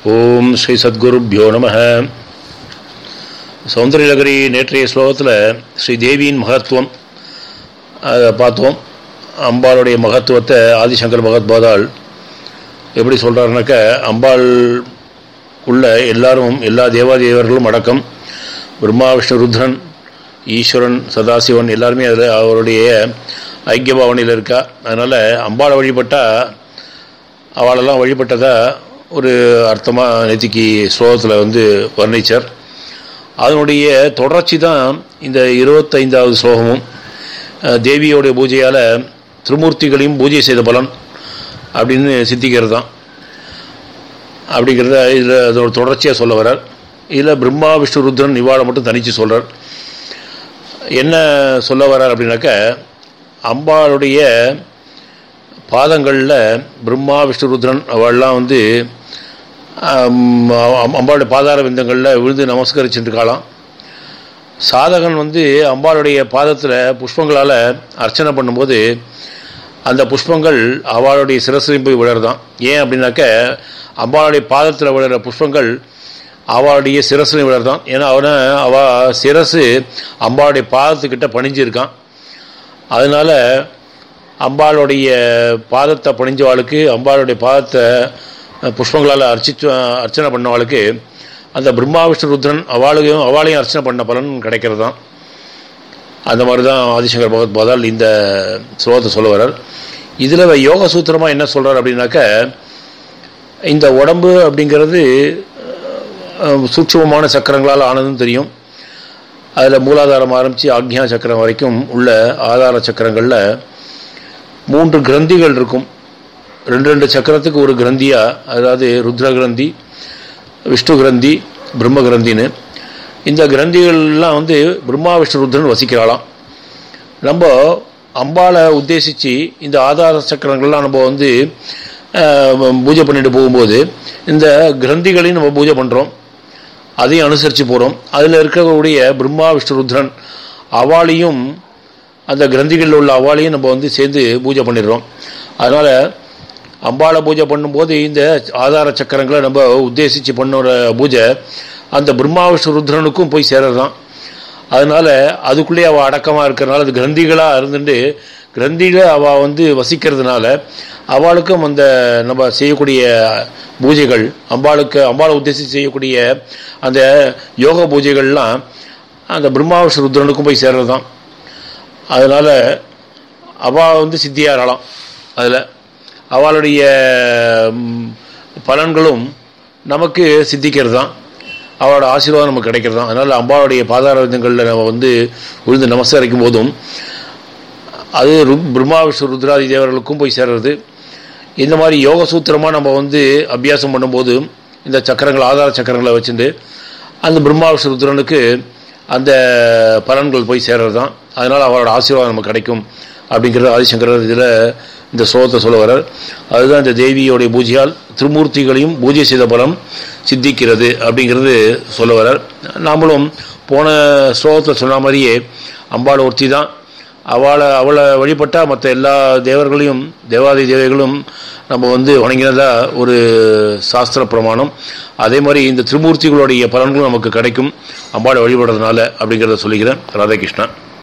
ஓம் ஸ்ரீ சத்குருப்யோ நம சௌந்தரியலகரி நேற்றைய ஸ்லோகத்தில் ஸ்ரீ தேவியின் மகத்துவம் அதை பார்த்தோம் அம்பாளுடைய மகத்துவத்தை ஆதிசங்கர் பகவத்பாதால் எப்படி சொல்கிறாருனாக்க அம்பாள் உள்ள எல்லாரும் எல்லா தேவாதேவர்களும் அடக்கம் பிரம்மா விஷ்ணு ருத்ரன் ஈஸ்வரன் சதாசிவன் எல்லாருமே அதில் அவருடைய ஐக்கியபாவனையில் இருக்கா அதனால் அம்பாளை வழிபட்டால் அவளெல்லாம் வழிபட்டதாக ஒரு அர்த்தமாக நேத்திக்கு ஸ்லோகத்தில் வந்து வர்ணிச்சார் அதனுடைய தொடர்ச்சி தான் இந்த இருபத்தைந்தாவது ஸ்லோகமும் தேவியோடைய பூஜையால் திருமூர்த்திகளையும் பூஜை செய்த பலன் அப்படின்னு சித்திக்கிறது தான் அப்படிங்கிறத இதில் அதோட தொடர்ச்சியாக சொல்ல வர்றார் இதில் பிரம்மா விஷ்ணு ருத்ரன் நிவாளை மட்டும் தனித்து சொல்கிறார் என்ன சொல்ல வர்றார் அப்படின்னாக்க அம்பாளுடைய பாதங்களில் பிரம்மா விஷ்ணு ருத்ரன் அவள்லாம் வந்து அம்பாளுடைய பாதார விந்தங்களில் விழுந்து நமஸ்கரிச்சுட்டு காலாம் சாதகன் வந்து அம்பாளுடைய பாதத்தில் புஷ்பங்களால் அர்ச்சனை பண்ணும்போது அந்த புஷ்பங்கள் அவளுடைய சிரசிலையும் போய் விழறதான் ஏன் அப்படின்னாக்க அம்பாளுடைய பாதத்தில் விழுற புஷ்பங்கள் அவளுடைய சிரசிலையும் விழறதான் ஏன்னா அவனை அவள் சிரசு அம்பாளுடைய பாதத்துக்கிட்ட பணிஞ்சிருக்கான் அதனால் அம்பாளுடைய பாதத்தை பணிஞ்சவாளுக்கு அம்பாளுடைய பாதத்தை புஷ்பங்களால் அர்ச்சிச்சு அர்ச்சனை பண்ணவாளுக்கு அந்த பிரம்மா விஷ்ணு ருத்ரன் அவளையும் அவளையும் அர்ச்சனை பண்ண பலன் கிடைக்கிறது தான் அந்த மாதிரி தான் ஆதிசங்கர் பகவத் பாதால் இந்த ஸ்லோகத்தை சொல்ல வர்றார் இதில் யோக சூத்திரமாக என்ன சொல்கிறார் அப்படின்னாக்க இந்த உடம்பு அப்படிங்கிறது சூட்சமமான சக்கரங்களால் ஆனதும் தெரியும் அதில் மூலாதாரம் ஆரம்பித்து ஆக்ஞா சக்கரம் வரைக்கும் உள்ள ஆதார சக்கரங்களில் மூன்று கிரந்திகள் இருக்கும் ரெண்டு ரெண்டு சக்கரத்துக்கு ஒரு கிரந்தியாக அதாவது ருத்ர கிரந்தி விஷ்ணு கிரந்தி பிரம்ம கிரந்தின்னு இந்த கிரந்திகள்லாம் வந்து பிரம்மா விஷ்ணு ருத்ரன் வசிக்கிறாளாம் நம்ம அம்பாளை உத்தேசித்து இந்த ஆதார சக்கரங்கள்லாம் நம்ம வந்து பூஜை பண்ணிட்டு போகும்போது இந்த கிரந்திகளையும் நம்ம பூஜை பண்ணுறோம் அதையும் அனுசரித்து போகிறோம் அதில் இருக்கக்கூடிய பிரம்மா விஷ்ணு ருத்ரன் அவாளையும் அந்த கிரந்திகளில் உள்ள அவாளையும் நம்ம வந்து சேர்ந்து பூஜை பண்ணிடுறோம் அதனால் அம்பாளை பூஜை பண்ணும்போது இந்த ஆதார சக்கரங்களை நம்ம உத்தேசித்து பண்ணுற பூஜை அந்த பிரம்மா விஷ்ணு ருத்ரனுக்கும் போய் சேரதான் அதனால் அதுக்குள்ளேயே அவள் அடக்கமாக இருக்கிறனால அது கிரந்திகளாக இருந்துட்டு கிரந்தியில் அவள் வந்து வசிக்கிறதுனால அவளுக்கும் அந்த நம்ம செய்யக்கூடிய பூஜைகள் அம்பாளுக்கு அம்பாளை உத்தேசித்து செய்யக்கூடிய அந்த யோக பூஜைகள்லாம் அந்த பிரம்மா விஷ்ணு ருத்ரனுக்கும் போய் சேர்றது தான் அதனால் அவள் வந்து சித்தியாகலாம் அதில் அவளுடைய பலன்களும் நமக்கு சித்திக்கிறது தான் அவளோட ஆசீர்வாதம் நமக்கு கிடைக்கிறது தான் அதனால் அம்பாளுடைய பாதார விதங்களில் நம்ம வந்து விழுந்து நமஸ்கரிக்கும் போதும் அது பிரம்மா விஷ்ணு ருத்ராதி தேவர்களுக்கும் போய் சேர்றது இந்த மாதிரி யோக சூத்திரமாக நம்ம வந்து அபியாசம் பண்ணும்போது இந்த சக்கரங்கள் ஆதார சக்கரங்களை வச்சுட்டு அந்த பிரம்மா விஷ்ணு ருத்ரனுக்கு அந்த பலன்கள் போய் சேர்றது தான் அதனால் அவரோட ஆசீர்வாதம் நமக்கு கிடைக்கும் அப்படிங்கிறது ஆதிசங்கரர் இதில் இந்த ஸ்லோகத்தை சொல்ல வர்றார் அதுதான் இந்த தேவியோடைய பூஜையால் திருமூர்த்திகளையும் பூஜை செய்த பலம் சித்திக்கிறது அப்படிங்கிறது சொல்ல வர்றார் நாமளும் போன ஸ்லோகத்தில் சொன்ன மாதிரியே அம்பாள் ஒருத்தி தான் அவளை அவளை வழிபட்டால் மற்ற எல்லா தேவர்களையும் தேவாதி தேவைகளும் நம்ம வந்து வணங்கினதா ஒரு சாஸ்திர பிரமாணம் அதே மாதிரி இந்த திருமூர்த்திகளுடைய பலன்களும் நமக்கு கிடைக்கும் அம்பாளை வழிபடுறதுனால அப்படிங்கிறத சொல்லிக்கிறேன் ராதாகிருஷ்ணா